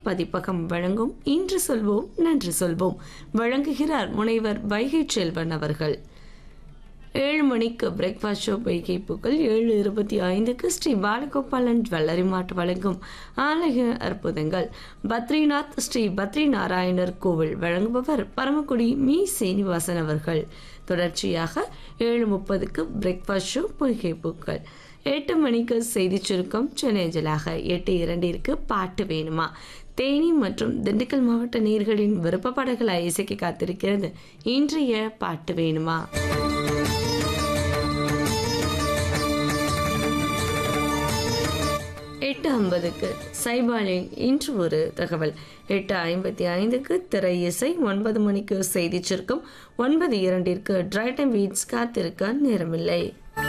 பதிப்பகம் வழங்கும் இன்று சொல்வோம் நன்று சொல்வோம் வழங்குகிறார் முனைவர் வைகை செல்வன் அவர்கள் ஏழு மணிக்கு பிரேக்ஃபாஸ்ட் ஷோ வைகை பூக்கள் ஏழு இருபத்தி ஐந்துக்கு ஸ்ரீ பாலகோபாலன் ஜுவல்லரி மார்ட் வழங்கும் ஆலய அற்புதங்கள் பத்ரிநாத் ஸ்ரீ பத்ரி நாராயணர் கோவில் வழங்குபவர் பரமக்குடி மீ சீனிவாசன் அவர்கள் தொடர்ச்சியாக ஏழு முப்பதுக்கு பிரேக்ஃபாஸ்ட் ஷோ பொய்கை பூக்கள் எட்டு மணிக்கு செய்தி சுருக்கம் சென்னைஜலாக எட்டு இரண்டிற்கு பாட்டு வேணுமா தேனி மற்றும் திண்டுக்கல் மாவட்ட நீர்களின் விருப்ப பாடல்களை இசைக்க காத்திருக்கிறது இன்றைய பாட்டு வேணுமா எட்டு ஐம்பதுக்கு சைபாலின் இன்று ஒரு தகவல் எட்டு ஐம்பத்தி ஐந்துக்கு திரை இசை ஒன்பது மணிக்கு செய்தி சுருக்கம் ஒன்பது இரண்டிற்கு டிரைட்டன் வீட்ஸ் காத்திருக்க நேரமில்லை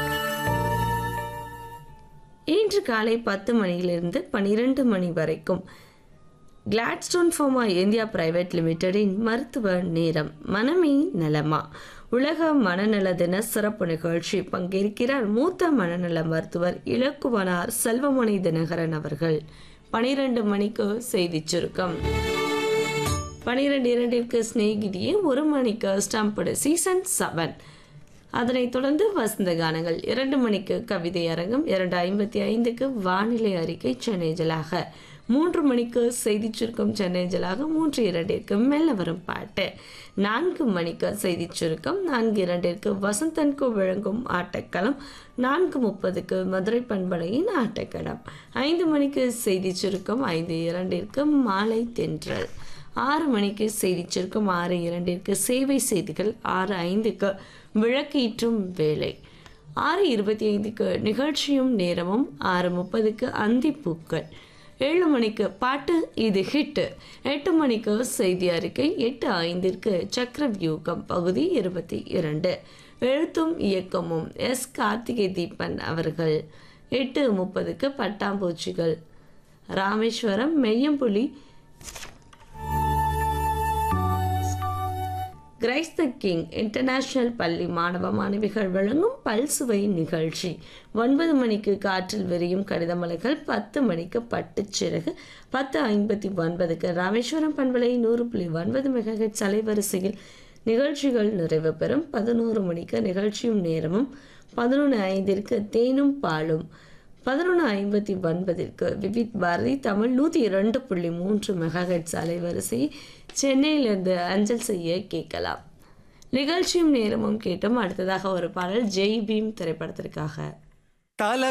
இன்று காலை பத்து மணியிலிருந்து பனிரெண்டு மணி வரைக்கும் கிளாட்ஸ்டோன் ஃபோமா இந்தியா பிரைவேட் லிமிடெடின் மருத்துவ நேரம் மனமே நலமா உலக மனநல தின சிறப்பு நிகழ்ச்சி பங்கேற்கிறார் மூத்த மனநல மருத்துவர் இலக்குவனார் செல்வமணி தினகரன் அவர்கள் பனிரெண்டு மணிக்கு செய்தி சுருக்கம் பனிரெண்டு இரண்டிற்கு ஸ்நேகிதியே ஒரு மணிக்கு ஸ்டம்படு சீசன் செவன் அதனைத் தொடர்ந்து வசந்த கானங்கள் இரண்டு மணிக்கு கவிதை அரங்கம் இரண்டு ஐம்பத்தி ஐந்துக்கு வானிலை அறிக்கை சென்னை ஜலாக மூன்று மணிக்கு செய்தி சுருக்கம் சென்னை ஜலாக மூன்று இரண்டிற்கு மெல்ல வரும் பாட்டு நான்கு மணிக்கு செய்தி சுருக்கம் நான்கு இரண்டிற்கு வசந்தன்கு வழங்கும் ஆட்டக்களம் நான்கு முப்பதுக்கு மதுரை பண்பலையின் ஆட்டக்களம் ஐந்து மணிக்கு செய்தி சுருக்கம் ஐந்து இரண்டிற்கு மாலை தென்றல் ஆறு மணிக்கு செய்தி சுருக்கம் ஆறு இரண்டிற்கு சேவை செய்திகள் ஆறு ஐந்துக்கு விளக்கீற்றும் வேலை ஆறு இருபத்தி ஐந்துக்கு நிகழ்ச்சியும் நேரமும் ஆறு முப்பதுக்கு அந்திப்பூக்கள் ஏழு மணிக்கு பாட்டு இது ஹிட்டு எட்டு மணிக்கு செய்தி அறிக்கை எட்டு ஐந்திற்கு சக்கர வியூகம் பகுதி இருபத்தி இரண்டு எழுத்தும் இயக்கமும் எஸ் கார்த்திகை தீபன் அவர்கள் எட்டு முப்பதுக்கு பட்டாம்பூச்சிகள் Rameswaram Meyyampuli Christ the king international பள்ளி மாணவ மாணவிகள் வழங்கும் பல்சுவை நிகழ்ச்சி ஒன்பது மணிக்கு காற்றில் விரியும் கடிதமலைகள் பத்து மணிக்கு பட்டுச்சிறகு பத்து ஐம்பத்தி ஒன்பதுக்கு ராமேஸ்வரம் பண்பலை நூறு புள்ளி ஒன்பது மெகஹெட் அலைவரிசையில் நிகழ்ச்சிகள் நிறைவு பெறும் பதினோரு மணிக்கு நிகழ்ச்சியும் நேரமும் பதினொன்று ஐந்திற்கு தேனும் பாலும் பதினொன்று ஐம்பத்தி ஒன்பதிற்கு விவித் பாரதி தமிழ் நூற்றி இரண்டு புள்ளி மூன்று மெகாஹெட்ஸ் அலைவரிசையை சென்னையிலிருந்து அஞ்சல் செய்ய கேட்கலாம் நிகழ்ச்சியும் நேரமும் கேட்டும் அடுத்ததாக ஒரு பாடல் ஜெய் பீம் திரைப்படத்திற்காக தல